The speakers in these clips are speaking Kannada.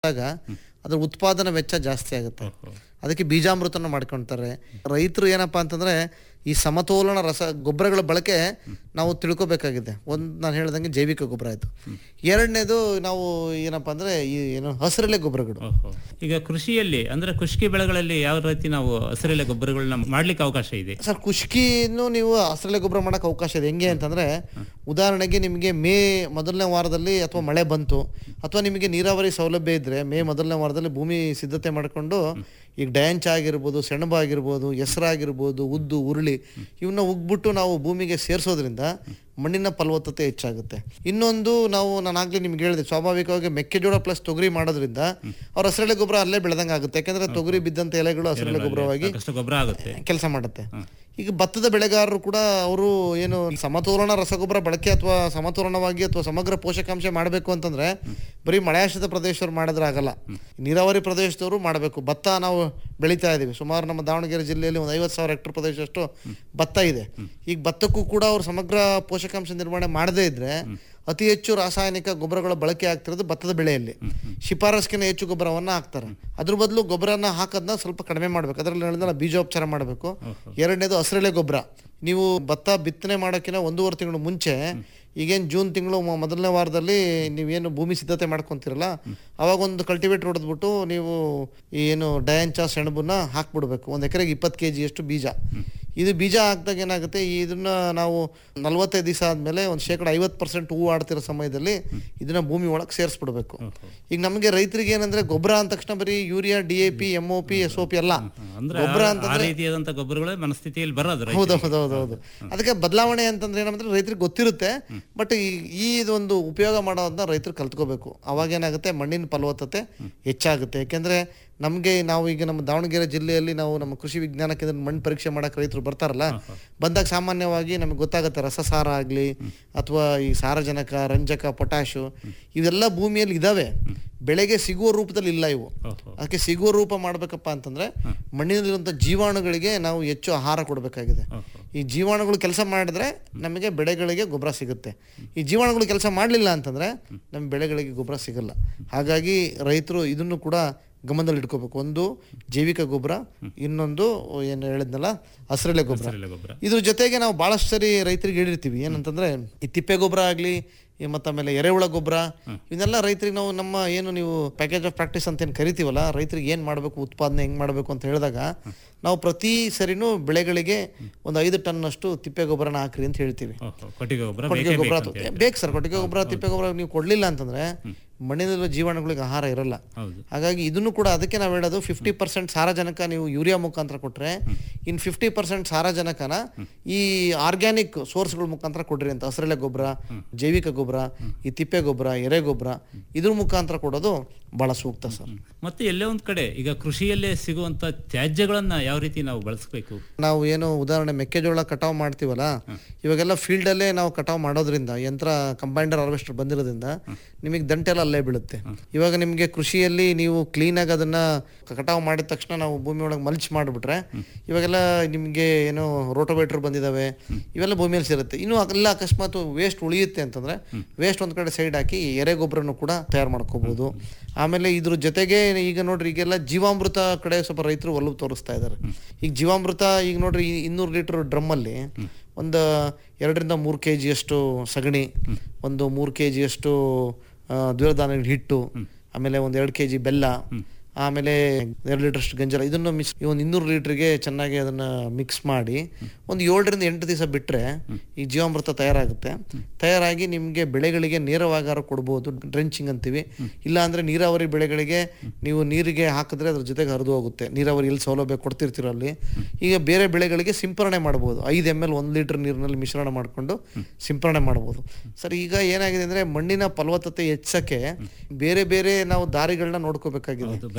ಆದಾಗ ಅದ್ರ ಉತ್ಪಾದನಾ ವೆಚ್ಚ ಜಾಸ್ತಿ ಆಗುತ್ತೆ ಅದಕ್ಕೆ ಬೀಜಾಮೃತನ ಮಾಡ್ಕೊಳ್ತಾರೆ ರೈತರು ಏನಪ್ಪಾ ಅಂತಂದ್ರೆ ಈ ಸಮತೋಲನ ರಸ ಗೊಬ್ಬರಗಳ ಬಳಕೆ ನಾವು ತಿಳ್ಕೊಬೇಕಾಗಿದೆ ಒಂದು ನಾನು ಹೇಳ್ದಂಗೆ ಜೈವಿಕ ಗೊಬ್ಬರ ಆಯಿತು ಎರಡನೇದು ನಾವು ಏನಪ್ಪಾ ಅಂದ್ರೆ ಈ ಏನು ಹಸಿರೆಲೆ ಗೊಬ್ಬರಗಳು ಓಹೋ. ಈಗ ಕೃಷಿಯಲ್ಲಿ ಅಂದ್ರೆ ಕೃಷಿ ಬೆಳೆಗಳಲ್ಲಿ ಯಾವ ರೀತಿ ನಾವು ಹಸಿರೆಲೆ ಗೊಬ್ಬರಗಳನ್ನ ಮಾಡ್ಲಿಕ್ಕೆ ಅವಕಾಶ ಇದೆ ಸರ್ ಕುಷ್ಕಿನೂ ನೀವು ಹಸಿರೆಲೆ ಗೊಬ್ಬರ ಮಾಡೋಕೆ ಅವಕಾಶ ಇದೆ ಹೆಂಗೆ ಅಂತಂದ್ರೆ ಉದಾಹರಣೆಗೆ ನಿಮಗೆ ಮೇ ಮೊದಲನೇ ವಾರದಲ್ಲಿ ಅಥವಾ ಮಳೆ ಬಂತು ಅಥವಾ ನಿಮಗೆ ನೀರಾವರಿ ಸೌಲಭ್ಯ ಇದ್ರೆ ಮೇ ಮೊದಲನೇ ವಾರದಲ್ಲಿ ಭೂಮಿ ಸಿದ್ಧತೆ ಮಾಡಿಕೊಂಡು ಈಗ ಡ್ಯಾಂಚ್ ಆಗಿರ್ಬೋದು ಸೆಣಬು ಆಗಿರ್ಬೋದು ಹೆಸರಾಗಿರ್ಬೋದು ಉದ್ದು ಉರುಳಿ ಇವನ್ನ ಉಗ್ಬಿಟ್ಟು ನಾವು ಭೂಮಿಗೆ ಸೇರಿಸೋದ್ರಿಂದ ಮಣ್ಣಿನ ಫಲವತ್ತತೆ ಹೆಚ್ಚಾಗುತ್ತೆ ಇನ್ನೊಂದು ನಾವು ನಾನು ಆಗ್ಲೇ ನಿಮ್ಗೆ ಹೇಳಿದೆ ಸ್ವಾಭಾವಿಕವಾಗಿ ಮೆಕ್ಕೆಜೋಳ ಪ್ಲಸ್ ತೊಗರಿ ಮಾಡೋದ್ರಿಂದ ಅವ್ರ ಹಸಿರೆಲೆ ಗೊಬ್ಬರ ಅಲ್ಲೇ ಬೆಳೆದಂಗೆ ಆಗುತ್ತೆ ಯಾಕಂದ್ರೆ ತೊಗರಿ ಬಿದ್ದಂತ ಎಲೆಗಳು ಹಸಿರೆಲೆ ಗೊಬ್ಬರವಾಗಿ ಸಾಕಷ್ಟು ಗೊಬ್ಬರ ಆಗುತ್ತೆ ಕೆಲಸ ಮಾಡುತ್ತೆ ಈಗ ಭತ್ತದ ಬೆಳೆಗಾರರು ಕೂಡ ಅವರು ಏನು ಸಮತೋಲನ ರಸಗೊಬ್ಬರ ಬಳಕೆ ಅಥವಾ ಸಮತೋಲನವಾಗಿ ಅಥವಾ ಸಮಗ್ರ ಪೋಷಕಾಂಶ ಮಾಡಬೇಕು ಅಂತಂದ್ರೆ ಬರೀ ಮಳೆಯಾಶ್ರಿತ ಪ್ರದೇಶದವ್ರು ಮಾಡಿದ್ರೆ ಆಗಲ್ಲ ನೀರಾವರಿ ಪ್ರದೇಶದವರು ಮಾಡಬೇಕು ಭತ್ತ ನಾವು ಬೆಳೀತಾ ಇದೀವಿ ಸುಮಾರು ನಮ್ಮ ದಾವಣಗೆರೆ ಜಿಲ್ಲೆಯಲ್ಲಿ ಒಂದು ಐವತ್ತು ಸಾವಿರ ಹೆಕ್ಟರ್ ಪ್ರದೇಶದಷ್ಟು ಭತ್ತ ಇದೆ ಈಗ ಭತ್ತಕ್ಕೂ ಕೂಡ ಅವ್ರು ಸಮಗ್ರ ಪೋಷಕಾಂಶ ನಿರ್ವಹಣೆ ಮಾಡದೇ ಇದ್ರೆ ಅತಿ ಹೆಚ್ಚು ರಾಸಾಯನಿಕ ಗೊಬ್ಬರಗಳ ಬಳಕೆ ಆಗ್ತಿರೋದು ಭತ್ತದ ಬೆಳೆಯಲ್ಲಿ ಶಿಫಾರಸ್ಕಿನ ಹೆಚ್ಚು ಗೊಬ್ಬರವನ್ನ ಹಾಕ್ತಾರೆ ಅದ್ರ ಬದಲು ಗೊಬ್ಬರನ ಹಾಕೋದನ್ನ ಸ್ವಲ್ಪ ಕಡಿಮೆ ಮಾಡ್ಬೇಕು ಅದರಲ್ಲಿ ಹೇಳಿದ್ರೆ ಬೀಜೋಪಚಾರ ಮಾಡಬೇಕು ಎರಡನೇದು ಹಸಿರೆಲೆ ಗೊಬ್ಬರ ನೀವು ಭತ್ತ ಬಿತ್ತನೆ ಮಾಡೋಕ್ಕಿಂತ ಒಂದೂವರೆ ತಿಂಗಳು ಮುಂಚೆ ಈಗೇನು ಜೂನ್ ತಿಂಗಳು ಮೊದಲನೇ ವಾರದಲ್ಲಿ ನೀವೇನು ಭೂಮಿ ಸಿದ್ಧತೆ ಮಾಡ್ಕೊಂತೀರಲ್ಲ ಅವಾಗ ಒಂದು ಕಲ್ಟಿವೇಟರ್ ಹೊಡೆದ್ಬಿಟ್ಟು ನೀವು ಈ ಏನು ಡಯಾಂಚ ಸೆಣಬನ್ನ ಹಾಕ್ಬಿಡ್ಬೇಕು ಒಂದು ಎಕರೆಗೆ ಇಪ್ಪತ್ತು ಕೆ ಜಿಯಷ್ಟು ಬೀಜ ಇದು ಬೀಜ ಹಾಕಿದಾಗ ಏನಾಗುತ್ತೆ ಇದನ್ನ ನಾವು ನಲ್ವತ್ತೈದು ದಿವಸ ಆದಮೇಲೆ ಒಂದು ಶೇಕಡ ಐವತ್ತು ಪರ್ಸೆಂಟ್ ಹೂವು ಆಡ್ತಿರೋ ಸಮಯದಲ್ಲಿ ಇದನ್ನ ಭೂಮಿ ಒಳಗೆ ಸೇರಿಸ್ಬಿಡ್ಬೇಕು ಈಗ ನಮಗೆ ರೈತರಿಗೆ ಏನಂದ್ರೆ ಗೊಬ್ಬರ ಅಂದ ತಕ್ಷಣ ಬರೀ urea D A P M O P S O P ಅಲ್ಲ ಅಂದ್ರೆ ಗೊಬ್ಬರ ಆ- ಅಂತ ಆ ರೀತಿಯಾದಂತ ಗೊಬ್ಬರಗಳೇ ಮನಸ್ಥಿತಿಯಲ್ಲಿ ಬರೋದು ರೈತರಿಗೆ. ಹೌದು ಹೌದು ಹೌದು ಹೌದು ಅದಕ್ಕೆ ಬದಲಾವಣೆ ಅಂತಂದ್ರೆ ಏನಂದ್ರೆ ರೈತರಿಗೆ ಗೊತ್ತಿರುತ್ತೆ ಬಟ್ ಈ ಈ ಇದೊಂದು ಉಪಯೋಗ ಮಾಡೋದನ್ನ ರೈತರು ಕಲ್ತ್ಕೋಬೇಕು ಅವಾಗ ಏನಾಗುತ್ತೆ ಮಣ್ಣಿನ ಫಲವತ್ತತೆ ಹೆಚ್ಚಾಗುತ್ತೆ ಯಾಕೆಂದ್ರೆ ನಮಗೆ ನಾವು ಈಗ ನಮ್ಮ ದಾವಣಗೆರೆ ಜಿಲ್ಲೆಯಲ್ಲಿ ನಾವು ನಮ್ಮ ಕೃಷಿ ವಿಜ್ಞಾನ ಕೇಂದ್ರ ಮಣ್ಣು ಪರೀಕ್ಷೆ ಮಾಡಕ್ಕೆ ರೈತರು ಬರ್ತಾರಲ್ಲ ಬಂದಾಗ ಸಾಮಾನ್ಯವಾಗಿ ನಮಗೆ ಗೊತ್ತಾಗುತ್ತೆ ರಸಸಾರ ಆಗಲಿ ಅಥವಾ ಈ ಸಾರಜನಕ ರಂಜಕ ಪೊಟ್ಯಾಶು ಇವೆಲ್ಲ ಭೂಮಿಯಲ್ಲಿ ಇದಾವೆ ಬೆಳೆಗೆ ಸಿಗುವ ರೂಪದಲ್ಲಿ ಇಲ್ಲ ಇವು ಓಹೋ. ಅದಕ್ಕೆ ಸಿಗುವ ರೂಪ ಮಾಡಬೇಕಪ್ಪ ಅಂತಂದ್ರೆ ಮಣ್ಣಿನಲ್ಲಿರುವಂಥ ಜೀವಾಣುಗಳಿಗೆ ನಾವು ಹೆಚ್ಚು ಆಹಾರ ಕೊಡಬೇಕಾಗಿದೆ ಈ ಜೀವಾಣುಗಳು ಕೆಲಸ ಮಾಡಿದ್ರೆ ನಮಗೆ ಬೆಳೆಗಳಿಗೆ ಗೊಬ್ಬರ ಸಿಗುತ್ತೆ ಈ ಜೀವಾಣುಗಳು ಕೆಲಸ ಮಾಡಲಿಲ್ಲ ಅಂತಂದ್ರೆ ನಮ್ಮ ಬೆಳೆಗಳಿಗೆ ಗೊಬ್ಬರ ಸಿಗಲ್ಲ ಹಾಗಾಗಿ ರೈತರು ಇದನ್ನು ಕೂಡ ಗಮನದಲ್ಲಿ ಇಟ್ಕೋಬೇಕು ಒಂದು ಜೈವಿಕ ಗೊಬ್ಬರ ಇನ್ನೊಂದು ಏನು ಹೇಳಿದ್ನಲ್ಲ ಹಸಿರೆಲೆ ಗೊಬ್ಬರ ಹಸಿರೆಲೆ ಗೊಬ್ಬರ ಇದ್ರ ಜೊತೆಗೆ ನಾವು ಭಾಳಷ್ಟು ಸರಿ ರೈತರಿಗೆ ಹೇಳಿರ್ತೀವಿ ಏನಂತಂದ್ರೆ ಈ ತಿಪ್ಪೆ ಗೊಬ್ಬರ ಆಗಲಿ ಮತ್ತು ಆಮೇಲೆ ಎರೆಹುಳ ಗೊಬ್ಬರ ಇವನ್ನೆಲ್ಲ ರೈತರಿಗೆ ನಾವು ನಮ್ಮ ಏನು ನೀವು ಪ್ಯಾಕೇಜ್ ಆಫ್ ಪ್ರಾಕ್ಟೀಸ್ ಅಂತ ಏನು ಕರಿತೀವಲ್ಲ ರೈತರಿಗೆ ಏನು ಮಾಡಬೇಕು ಉತ್ಪಾದನೆ ಹೆಂಗೆ ಮಾಡಬೇಕು ಅಂತ ಹೇಳಿದಾಗ ನಾವು ಪ್ರತಿ ಸರಿನೂ ಬೆಳೆಗಳಿಗೆ ಒಂದು ಐದು ಟನ್ನಷ್ಟು ತಿಪ್ಪೆ ಗೊಬ್ಬರನ ಹಾಕ್ರಿ ಅಂತ ಹೇಳ್ತೀವಿ ಓಹೋ, ಕೊಟ್ಟಿಗೆ ಗೊಬ್ಬರ ಕೊಟ್ಟಿಗೆ ಬೇಕೇ ಗೊಬ್ಬರ ಬೇಕು ಅಂತ ಹೇಳಿ. ಬೇಕು ಸರ್ ಕೊಟ್ಟಿಗೆ ಗೊಬ್ಬರ ತಿಪ್ಪೆ ಗೊಬ್ಬರ ನೀವು ಕೊಡಲಿಲ್ಲ ಅಂತಂದ್ರೆ ಮಣ್ಣಿನಲ್ಲಿರೋ ಜೀವಾಣುಗಳಿಗೆ ಆಹಾರ ಇರಲ್ಲ ಹೌದು ಹಾಗಾಗಿ ಇದನ್ನು ಕೂಡ ಅದಕ್ಕೆ ನಾವು ಹೇಳೋದು ಫಿಫ್ಟಿ ಪರ್ಸೆಂಟ್ ಸಾರಜನಕ ನೀವು ಯೂರಿಯಾ ಮುಖಾಂತರ ಕೊಟ್ರೆ ಇನ್ ಫಿಫ್ಟಿ ಪರ್ಸೆಂಟ್ ಸಾರಜನಕನ ಈ ಆರ್ಗ್ಯಾನಿಕ್ ಸೋರ್ಸ್ಗಳ ಮುಖಾಂತರ ಕೊಡ್ರಿ ಅಂತ ಹಸಿರೆಲೆ ಗೊಬ್ಬರ ಜೈವಿಕ ಗೊಬ್ಬರ ಈ ತಿಪ್ಪೆ ಗೊಬ್ಬರ ಎರೆ ಗೊಬ್ಬರ ಇದ್ರ ಮುಖಾಂತರ ಕೊಡೋದು ಬಹಳ ಸೂಕ್ತ ಸರ್ ಮತ್ತೆ ಎಲ್ಲೇ ಒಂದ್ ಕಡೆ ಈಗ ಕೃಷಿಯಲ್ಲೇ ಸಿಗುವಂತ ತ್ಯಾಜ್ಯಗಳನ್ನ ಯಾವ ರೀತಿ ನಾವು ಬಳಸಬೇಕು ನಾವು ಏನು ಉದಾಹರಣೆ ಮೆಕ್ಕೆಜೋಳ ಕಟಾವ್ ಮಾಡ್ತೀವಲ್ಲ ಇವಾಗೆಲ್ಲ ಫೀಲ್ಡಲ್ಲೇ ನಾವು ಕಟಾವ್ ಮಾಡೋದ್ರಿಂದ ಯಂತ್ರ ಕಂಬೈಂಡರ್ ಹಾರ್ವೆಸ್ಟರ್ ಬಂದಿರೋದ್ರಿಂದ ನಿಮಗೆ ದಂಟೆಲ್ಲ ಅಲ್ಲೇ ಬೀಳುತ್ತೆ ಇವಾಗ ನಿಮಗೆ ಕೃಷಿಯಲ್ಲಿ ನೀವು ಕ್ಲೀನಾಗಿ ಅದನ್ನ ಕಟಾವ್ ಮಾಡಿದ ತಕ್ಷಣ ನಾವು ಭೂಮಿ ಒಳಗೆ ಮಲ್ಚ್ ಮಾಡಿಬಿಟ್ರೆ ಇವಾಗೆಲ್ಲ ನಿಮಗೆ ಏನು ರೋಟೋವೇಟರ್ ಬಂದಿದಾವೆ ಇವೆಲ್ಲ ಭೂಮಿಯಲ್ಲಿ ಸೇರುತ್ತೆ ಇನ್ನು ಎಲ್ಲ ಅಕಸ್ಮಾತ್ ವೇಸ್ಟ್ ಉಳಿಯುತ್ತೆ ಅಂತಂದ್ರೆ ವೇಸ್ಟ್ ಒಂದ್ ಕಡೆ ಸೈಡ್ ಹಾಕಿ ಎರೆ ಗೊಬ್ಬರನು ಕೂಡ ತಯಾರು ಮಾಡ್ಕೋಬಹುದು ಆಮೇಲೆ ಇದ್ರ ಜೊತೆಗೆ ಈಗ ನೋಡ್ರಿ ಈಗೆಲ್ಲ ಜೀವಾಮೃತ ಕಡೆ ಸ್ವಲ್ಪ ರೈತರು ಒಲವು ತೋರಿಸ್ತಾ ಇದ್ದಾರೆ ಈಗ ಜೀವಾಮೃತ ಈಗ ನೋಡ್ರಿ ಈ ಇನ್ನೂರು ಲೀಟರ್ ಡ್ರಮ್ಮಲ್ಲಿ ಒಂದು ಎರಡರಿಂದ ಮೂರು ಕೆ ಜಿಯಷ್ಟು ಸಗಣಿ ಒಂದು ಮೂರು ಕೆ ಜಿಯಷ್ಟು ದ್ವಿದಳ ಧಾನ್ಯಗಳ ಹಿಟ್ಟು ಆಮೇಲೆ ಒಂದು ಎರಡು ಕೆ ಜಿ ಬೆಲ್ಲ ಆಮೇಲೆ ಎರಡು ಲೀಟರ್ಷ್ಟು ಗಂಜಲ ಇದನ್ನು ಮಿಕ್ಸ್ ಒಂದು ಇನ್ನೂರು ಲೀಟ್ರಿಗೆ ಚೆನ್ನಾಗಿ ಅದನ್ನ ಮಿಕ್ಸ್ ಮಾಡಿ ಒಂದು ಏಳರಿಂದ ಎಂಟು ದಿವಸ ಬಿಟ್ಟರೆ ಈ ಜೀವಾಮೃತ ತಯಾರಾಗುತ್ತೆ ತಯಾರಾಗಿ ನಿಮಗೆ ಬೆಳೆಗಳಿಗೆ ನೇರವಾಗಾರ ಕೊಡ್ಬೋದು ಡ್ರೆಂಚಿಂಗ್ ಅಂತೀವಿ ಇಲ್ಲ ಅಂದ್ರೆ ನೀರಾವರಿ ಬೆಳೆಗಳಿಗೆ ನೀವು ನೀರಿಗೆ ಹಾಕಿದ್ರೆ ಅದ್ರ ಜೊತೆಗೆ ಹರಿದು ಹೋಗುತ್ತೆ ನೀರಾವರಿ ಎಲ್ಲಿ ಸೌಲಭ್ಯ ಕೊಡ್ತಿರ್ತೀರೋ ಅಲ್ಲಿ ಈಗ ಬೇರೆ ಬೆಳೆಗಳಿಗೆ ಸಿಂಪರಣೆ ಮಾಡ್ಬೋದು ಐದು ಎಮ್ ಎಲ್ ಒಂದು ಲೀಟರ್ ನೀರಿನಲ್ಲಿ ಮಿಶ್ರಣ ಮಾಡಿಕೊಂಡು ಸಿಂಪರಣೆ ಮಾಡ್ಬೋದು ಸರ್ ಈಗ ಏನಾಗಿದೆ ಅಂದ್ರೆ ಮಣ್ಣಿನ ಫಲವತ್ತತೆ ಹೆಚ್ಚಕ್ಕೆ ಬೇರೆ ಬೇರೆ ನಾವು ದಾರಿಗಳನ್ನ ನೋಡ್ಕೋಬೇಕಾಗಿದೆ ಹೌದು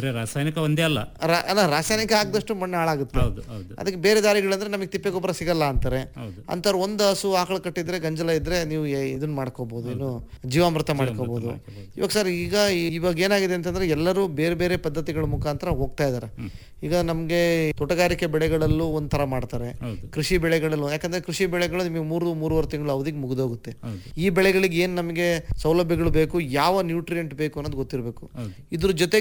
ಬರೀ ರಾಸಾಯನಿಕ ಒಂದೇ ಅಲ್ಲ ರಾ- ಅಲ್ಲ ರಾಸಾಯನಿಕ ಹಾಕಿದಷ್ಟು ಮಣ್ಣು ಹಾಳಾಗುತ್ತೆ ಹೌದು ಹೌದು ಅದಕ್ಕೆ ಬೇರೆ ದಾರಿಗಳಂದ್ರೆ ನಮಗೆ ತಿಪ್ಪೆ ಗೊಬ್ಬರ ಸಿಗಲ್ಲ ಅಂತಾರೆ ಹೌದು ಅಂತಾರೆ ಒಂದು ಹಸು ಆಕಳು ಕಟ್ಟಿದ್ರೆ ಗಂಜಲ ಇದ್ರೆ ನೀವು ಎ- ಇದನ್ನ ಮಾಡ್ಕೋಬಹುದು ಏನು ಜೀವಾಮೃತ ಮಾಡ್ಕೋಬಹುದು ಇವಾಗ ಸರ್ ಈಗ ಇವಾಗ ಏನಾಗಿದೆ ಅಂತಂದ್ರೆ ಎಲ್ಲರೂ ಬೇರೆ ಬೇರೆ ಪದ್ಧತಿಗಳ ಮುಖಾಂತರ ಹೋಗ್ತಾ ಇದಾರೆ ಈಗ ನಮ್ಗೆ ತೋಟಗಾರಿಕೆ ಬೆಳೆಗಳಲ್ಲೂ ಒಂಥರ ಮಾಡ್ತಾರೆ ಹೌದು ಕೃಷಿ ಬೆಳೆಗಳಲ್ಲೂ ಯಾಕಂದ್ರೆ ಕೃಷಿ ಬೆಳೆಗಳು ನಿಮಗೆ ಮೂರು ಮೂರುವರೆ ತಿಂಗಳು ಅವಧಿಗೆ ಮುಗಿದೋಗುತ್ತೆ ಹೌದು ಈ ಬೆಳೆಗಳಿಗೆ ಏನ್ ನಮಗೆ ಸೌಲಭ್ಯಗಳು ಬೇಕು ಯಾವ ನ್ಯೂಟ್ರಿಯೆಂಟ್ ಬೇಕು ಅನ್ನೋದು ಗೊತ್ತಿರಬೇಕು ಹೌದು ಇದ್ರ ಜೊತೆಗೆ